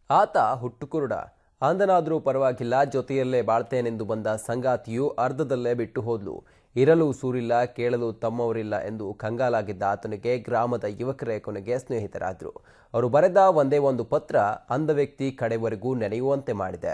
ಆತ ಹುಟ್ಟುಕುರುಡ ಅಂದನಾದರೂ ಪರವಾಗಿಲ್ಲ ಜೊತೆಯಲ್ಲೇ ಬಾಳ್ತೇನೆಂದು ಬಂದ ಸಂಗಾತಿಯು ಅರ್ಧದಲ್ಲೇ ಬಿಟ್ಟು ಹೋದ್ಲು ಇರಲು ಸೂರಿಲ್ಲ ಕೇಳಲು ತಮ್ಮವರಿಲ್ಲ ಎಂದು ಕಂಗಾಲಾಗಿದ್ದ ಆತನಿಗೆ ಗ್ರಾಮದ ಯುವಕರೇ ಕೊನೆಗೆ ಸ್ನೇಹಿತರಾದರು ಅವರು ಬರೆದ ಒಂದೇ ಒಂದು ಪತ್ರ ಅಂಧ ವ್ಯಕ್ತಿ ಕಡೆವರೆಗೂ ನೆನೆಯುವಂತೆ ಮಾಡಿದೆ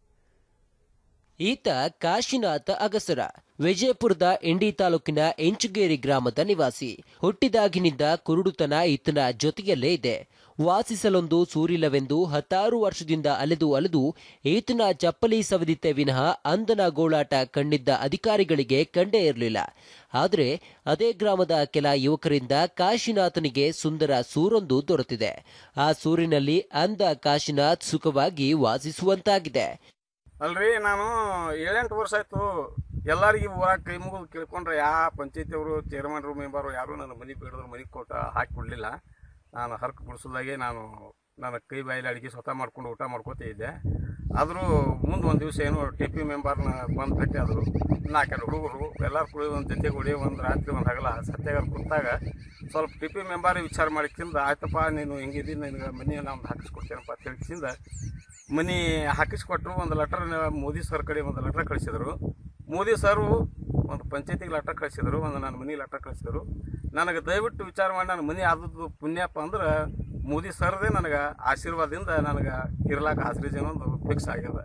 ಈತ ಕಾಶಿನಾಥ ಅಗಸರ ವಿಜಯಪುರದ ಇಂಡಿ ತಾಲೂಕಿನ ಎಂಚುಗೇರಿ ಗ್ರಾಮದ ನಿವಾಸಿ ಹುಟ್ಟಿದಾಗಿನಿಂದ ಕುರುಡುತನ ಈತನ ಜೊತೆಯಲ್ಲೇ ಇದೆ ವಾಸಿಸಲೊಂದು ಸೂರಿಲ್ಲವೆಂದು ಹತ್ತಾರು ವರ್ಷದಿಂದ ಅಲೆದು ಅಲೆದು ಈತನ ಚಪ್ಪಲಿ ಸವದಿತ್ತೆ ವಿನಃ ಅಂದನ ಗೋಳಾಟ ಕಂಡಿದ್ದ ಅಧಿಕಾರಿಗಳಿಗೆ ಕಂಡೇ ಇರಲಿಲ್ಲ ಆದರೆ ಅದೇ ಗ್ರಾಮದ ಕೆಲ ಯುವಕರಿಂದ ಕಾಶಿನಾಥನಿಗೆ ಸುಂದರ ಸೂರೊಂದು ದೊರೆತಿದೆ ಆ ಸೂರಿನಲ್ಲಿ ಅಂದ ಕಾಶಿನಾಥ್ ಸುಖವಾಗಿ ವಾಸಿಸುವಂತಾಗಿದೆ ಅಲ್ರಿ ನಾನು ಏಳೆಂಟು ವರ್ಷ ಆಯ್ತು ಎಲ್ಲರಿಗೂ ಊರಾಗ ಕೈ ಮುಗಿದು ಕೇಳ್ಕೊಂಡ್ರೆ ಯಾ ಪಂಚಾಯತಿಯವರು ಚೇರ್ಮನ್ರು ಮೆಂಬರು ಯಾರು ನನ್ನ ಮನೆಗೆ ಬೇಡಿದ್ರು ಮನೆಗೆ ಕೊಟ್ಟ ಹಾಕಿ ಕೊಡಲಿಲ್ಲ ನಾನು ಹರಕು ಬಿಡಿಸೋದಾಗೆ ನಾನು ನನ್ನ ಕೈ ಬಾಯಲ್ಲಿ ಅಡುಗೆ ಸ್ವತಃ ಮಾಡ್ಕೊಂಡು ಊಟ ಮಾಡ್ಕೋತ ಇದ್ದೆ ಆದರೂ ಮುಂದೆ ಒಂದು ದಿವಸ ಏನೋ ಟಿ ಪಿ ಮೆಂಬರ್ನ ಬಂದು ಭೇಟಿ ಆದರು ನಾಲ್ಕೆರಡು ಹುಡುಗರು ಎಲ್ಲರೂ ಕುಡಿ ಒಂದು ಜೊತೆ ಕೂಡಿ ಒಂದು ರಾತ್ರಿ ಒಂದು ಹಗಲ ಸತ್ಯಾಗ ಕುಂತಾಗ ಸ್ವಲ್ಪ ಟಿ ಪಿ ಮೆಂಬರ್ ವಿಚಾರ ಮಾಡಿಕ್ಕಿಂದ ಆಯ್ತಪ್ಪ ನೀನು ಹೆಂಗಿದ್ದೀನಿ ನಿನಗೆ ಮನೆ ನಾವು ಹಾಕಿಸ್ಕೊಡ್ತೇನಪ್ಪ ಅಂತ ಹೇಳಿಕ್ಕಿಂದ ಮನೆ ಹಾಕಿಸ್ಕೊಟ್ರು ಒಂದು ಲೆಟರ್ ಮೋದಿ ಸರ್ ಕಡೆ ಒಂದು ಲೆಟರ್ ಕಳಿಸಿದರು ಮೋದಿ ಸರು ಒಂದು ಪಂಚಾಯತಿಗೆ ಲೆಟರ್ ಕಳಿಸಿದರು ಒಂದು ನನ್ನ ಮನೆಗೆ ಲೆಟರ್ ಕಳಿಸಿದರು ನನಗೆ ದಯವಿಟ್ಟು ವಿಚಾರ ಮಾಡಿ ನನ್ನ ಮನೆ ಆದದ್ದು ಪುಣ್ಯಪ್ಪ ಅಂದ್ರೆ ಮೋದಿ ಸರ್ದೇ ನನಗೆ ಆಶೀರ್ವಾದದಿಂದ ನನಗೆ ಇರ್ಲಾಕ ಆಶ್ರಯ ಒಂದು ಫಿಕ್ಸ್ ಆಗ್ಯದ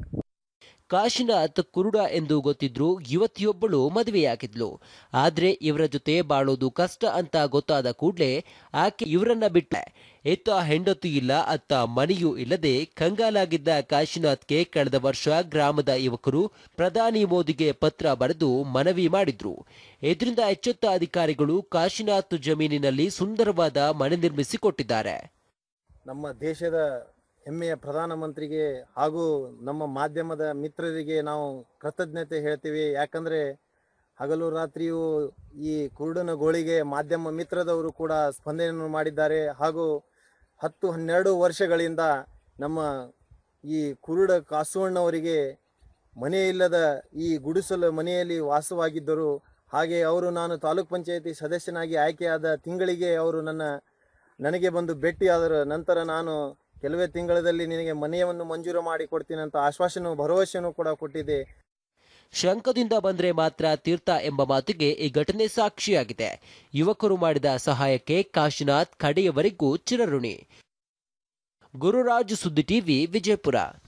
ಕಾಶಿನಾಥ್ ಕುರುಡ ಎಂದು ಗೊತ್ತಿದ್ರು ಯುವತಿಯೊಬ್ಬಳು ಮದುವೆಯಾಗಿದ್ಲು ಆದ್ರೆ ಇವರ ಜೊತೆ ಬಾಳೋದು ಕಷ್ಟ ಅಂತ ಗೊತ್ತಾದ ಕೂಡ್ಲೆ ಆಕೆ ಇವರನ್ನ ಬಿಟ್ಟ ಎತ್ತ ಹೆಂಡತಿ ಇಲ್ಲ ಅತ್ತ ಮನೆಯೂ ಇಲ್ಲದೆ ಕಂಗಾಲಾಗಿದ್ದ ಕಾಶಿನಾಥ್ಗೆ ಕಳೆದ ವರ್ಷ ಗ್ರಾಮದ ಯುವಕರು ಪ್ರಧಾನಿ ಮೋದಿಗೆ ಪತ್ರ ಬರೆದು ಮನವಿ ಮಾಡಿದ್ರು ಇದರಿಂದ ಎಚ್ಚೆತ್ತ ಅಧಿಕಾರಿಗಳು ಕಾಶಿನಾಥ್ ಜಮೀನಿನಲ್ಲಿ ಸುಂದರವಾದ ಮನೆ ನಿರ್ಮಿಸಿ ಕೊಟ್ಟಿದ್ದಾರೆ ನಮ್ಮ ದೇಶದ ಹೆಮ್ಮೆಯ ಪ್ರಧಾನಮಂತ್ರಿಗೆ ಹಾಗೂ ನಮ್ಮ ಮಾಧ್ಯಮದ ಮಿತ್ರರಿಗೆ ನಾವು ಕೃತಜ್ಞತೆ ಹೇಳ್ತೀವಿ ಯಾಕಂದರೆ ಹಗಲು ರಾತ್ರಿಯೂ ಈ ಕುರುಡನ ಗೋಳಿಗೆ ಮಾಧ್ಯಮ ಮಿತ್ರದವರು ಕೂಡ ಸ್ಪಂದನೆಯನ್ನು ಮಾಡಿದ್ದಾರೆ ಹಾಗೂ ಹತ್ತು ಹನ್ನೆರಡು ವರ್ಷಗಳಿಂದ ನಮ್ಮ ಈ ಕುರುಡ ಕಾಸುವಣ್ಣವರಿಗೆ ಮನೆ ಇಲ್ಲದ ಈ ಗುಡಿಸಲು ಮನೆಯಲ್ಲಿ ವಾಸವಾಗಿದ್ದರು ಹಾಗೆ ಅವರು ನಾನು ತಾಲೂಕ್ ಪಂಚಾಯತಿ ಸದಸ್ಯನಾಗಿ ಆಯ್ಕೆಯಾದ ತಿಂಗಳಿಗೆ ಅವರು ನನ್ನ ನನಗೆ ಬಂದು ಭೇಟಿಯಾದರು ನಂತರ ನಾನು ಕೆಲವೇ ತಿಂಗಳಲ್ಲಿ ನಿನಗೆ ಮನೆಯನ್ನು ಮಂಜೂರು ಮಾಡಿ ಕೊಡ್ತೀನಿ ಅಂತ ಆಶ್ವಾಸನೆ ಭರವಸೆಯನ್ನು ಕೂಡ ಕೊಟ್ಟಿದ್ದೆ ಶಂಕದಿಂದ ಬಂದ್ರೆ ಮಾತ್ರ ತೀರ್ಥ ಎಂಬ ಮಾತಿಗೆ ಈ ಘಟನೆ ಸಾಕ್ಷಿಯಾಗಿದೆ ಯುವಕರು ಮಾಡಿದ ಸಹಾಯಕ್ಕೆ ಕಾಶಿನಾಥ್ ಕಡೆಯವರೆಗೂ ಚಿರಋಣಿ ಗುರುರಾಜ್ ಸುದ್ದಿ ಟಿವಿ ವಿಜಯಪುರ